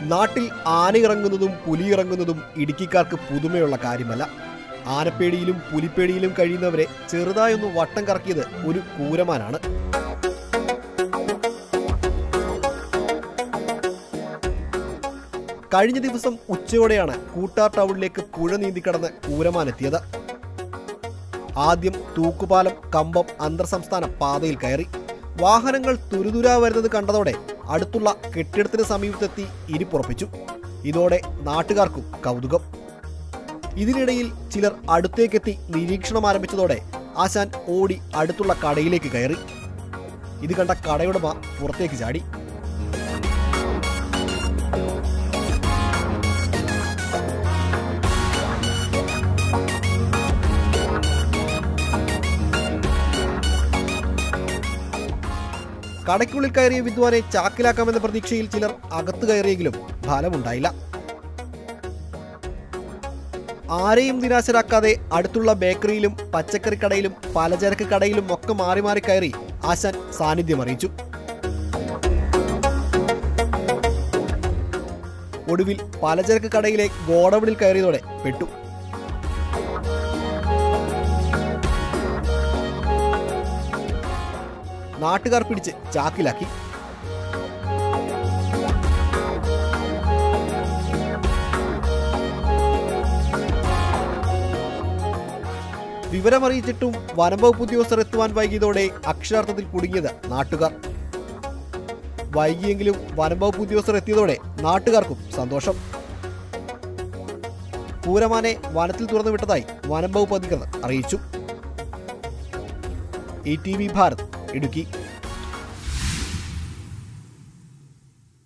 നാട്ടിൽ ആന ഇറങ്ങുന്നതും പുലി ഇറങ്ങുന്നതും ഇടുക്കിക്കാർക്ക് പുതുമയുള്ള കാര്യമല്ല ആനപ്പേടിയിലും പുലിപ്പേടിയിലും കഴിയുന്നവരെ ചെറുതായൊന്ന് വട്ടം കറക്കിയത് ഒരു കൂരമാനാണ് കഴിഞ്ഞ ദിവസം ഉച്ചയോടെയാണ് കൂട്ടാർ ടൗണിലേക്ക് പുഴ നീന്തിക്കടന്ന് കൂരമാൻ എത്തിയത് ആദ്യം തൂക്കുപാലം കമ്പം അന്തർ സംസ്ഥാന പാതയിൽ കയറി വാഹനങ്ങൾ തുരുതുരാ വരുന്നത് കണ്ടതോടെ അടുത്തുള്ള കെട്ടിടത്തിന് സമീപത്തെത്തി ഇരിപ്പുറപ്പിച്ചു ഇതോടെ നാട്ടുകാർക്കും കൗതുകം ഇതിനിടയിൽ ചിലർ അടുത്തേക്കെത്തി നിരീക്ഷണം ആരംഭിച്ചതോടെ ആശാൻ ഓടി അടുത്തുള്ള കടയിലേക്ക് കയറി ഇത് കണ്ട കടയുടമ പുറത്തേക്ക് ചാടി കടയ്ക്കുള്ളിൽ കയറിയ വിദ്വാനെ ചാക്കിലാക്കാമെന്ന പ്രതീക്ഷയിൽ ചിലർ അകത്ത് കയറിയെങ്കിലും ഫലമുണ്ടായില്ല ആരെയും നിരാശരാക്കാതെ അടുത്തുള്ള ബേക്കറിയിലും പച്ചക്കറി കടയിലും പലചരക്ക് കടയിലും ഒക്കെ മാറി മാറി കയറി ആശാൻ സാന്നിധ്യം അറിയിച്ചു ഒടുവിൽ പലചരക്ക് കടയിലെ ഗോഡൌണിൽ കയറിയതോടെ പെട്ടു നാട്ടുകാർ പിടിച്ച് ചാക്കിലാക്കി വിവരമറിയിച്ചിട്ടും വനംവകുപ്പ് ഉദ്യോഗസ്ഥർ എത്തുവാൻ വൈകിയതോടെ അക്ഷരാർത്ഥത്തിൽ കുടുങ്ങിയത് നാട്ടുകാർ വൈകിയെങ്കിലും വനംവകുപ്പ് ഉദ്യോഗസ്ഥർ എത്തിയതോടെ നാട്ടുകാർക്കും സന്തോഷം പൂരമാനെ വനത്തിൽ തുറന്നു വിട്ടതായി വനം വകുപ്പ് അധികൃതർ അറിയിച്ചു E T V Bharat Idukki